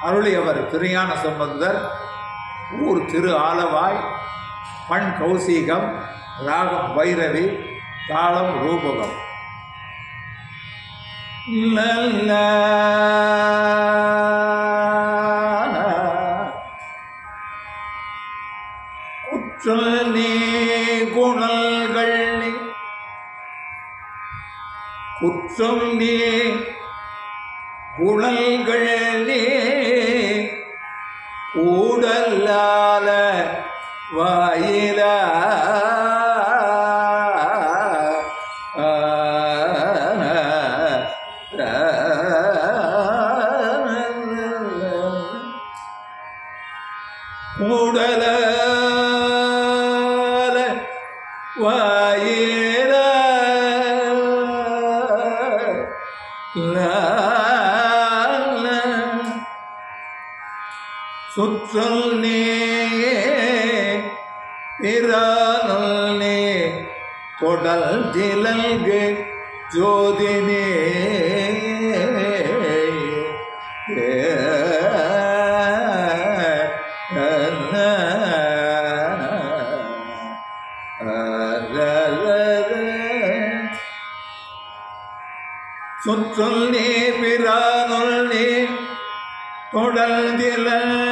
அருளியவர் திருஞான சம்பந்தர் ஊர் திரு ஆலவாய் பண் கௌசீகம் ராகம் பைரவி தாளம் ரூபகம் குற்றல் நீ குணல்கள் நீ குற்றம் நீ குணல்கள் நீ ஊடல்லால வாயிலா கூடலால வாயில சுற்றல் நீ பிறானல் நீ தொடல் திலல்கு ஜோதினே சுற்றல் நீ பிறானுள் நீ தொடர்ந்தில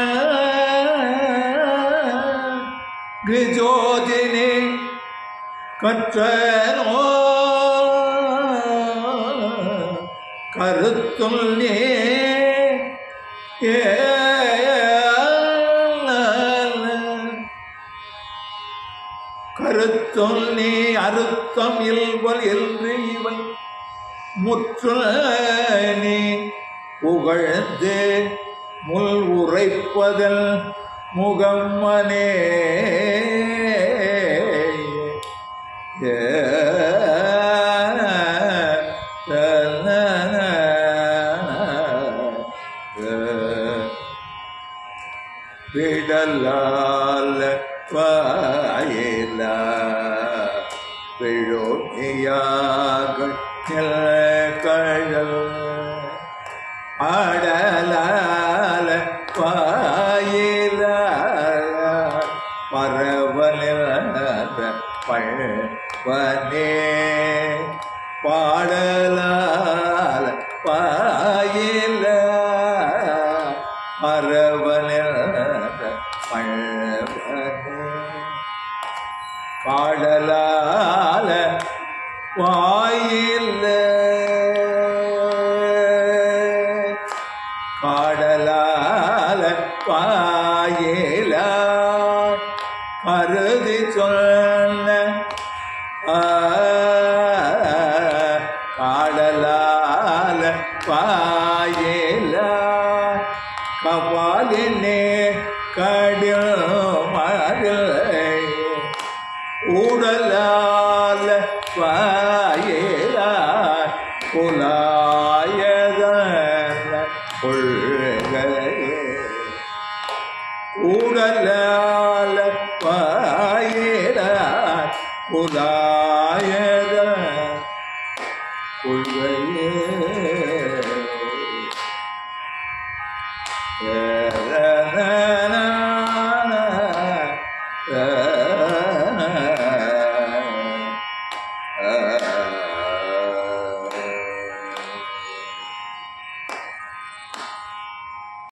கிஜோதினி கற்றனோ கருத்துள் நீ ஏ கருத்துள் நீ அறுத்தம் இல்வல் என்று இவன் முற்று நீ புகழ்ந்து முல் உரைப்பதல் முகம்மனே ஏ, விடலால் வாயில விழோனியாக கழல் ஆடலால பாயில பரவலில் பழ்வனே பாடலால பாயில பரவலில் பழ்வனே பாடலால வாயில்ல பாடலால வாயில கருதி சொன்ன ஆ, காடலால வாயில கபாலினே கடில் உடலால வாயில குலாயத கொள்கையே உடலால வாயில குலாயத கொள்கையே ஏ